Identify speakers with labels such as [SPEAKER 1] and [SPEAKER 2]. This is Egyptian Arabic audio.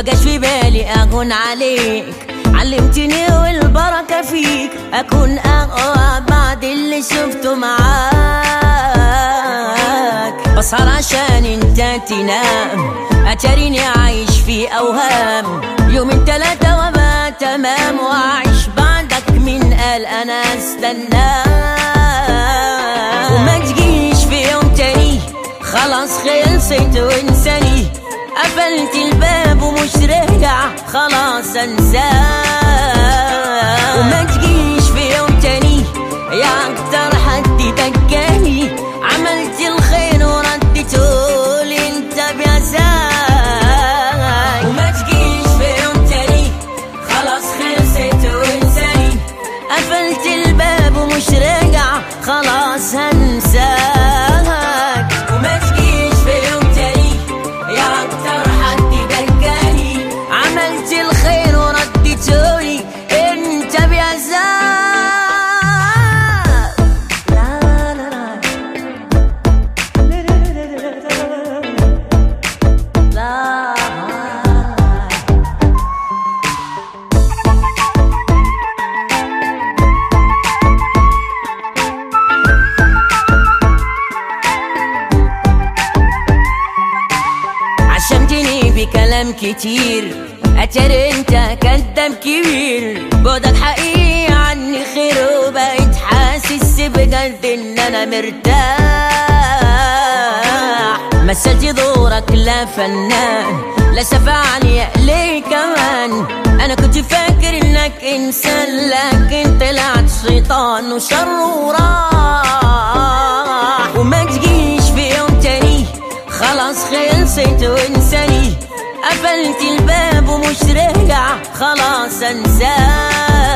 [SPEAKER 1] ما جاش في بالي اهون عليك علمتني والبركة فيك اكون اقوى بعد اللي شفته معاك بسهر عشان انت تنام اتريني عايش في اوهام يومين تلاتة وابقى تمام واعيش بعدك من قال انا استناك وما تجيش في يوم تاني خلاص خلصت وانساني قفلت الباب ومش راجع خلاص انساك وما تجيش في يوم تاني يا اكتر حد بكاني عملت الخير وردته لي انت بعزاك وما تجيش في يوم تاني خلاص خلصت وانساني قفلت الباب ومش راجع خلاص هنساك وما تجيش في يوم تاني يا اكتر حد بكاني عملت الخير ورديتولي انت بعزاك لا لا لا لا عشمتني بكلام كتير اتاري انت كداب كبير بعدك حقيقي عني خير وبقيت حاسس بجد ان انا مرتاح مثلت دورك لا فنان لا شفعني ليه كمان انا كنت فاكر انك انسان لكن طلعت شيطان وشر وراح وما تجيش في يوم تاني خلاص خلصت وانساني قفلت الباب ومش راجع خلاص انساك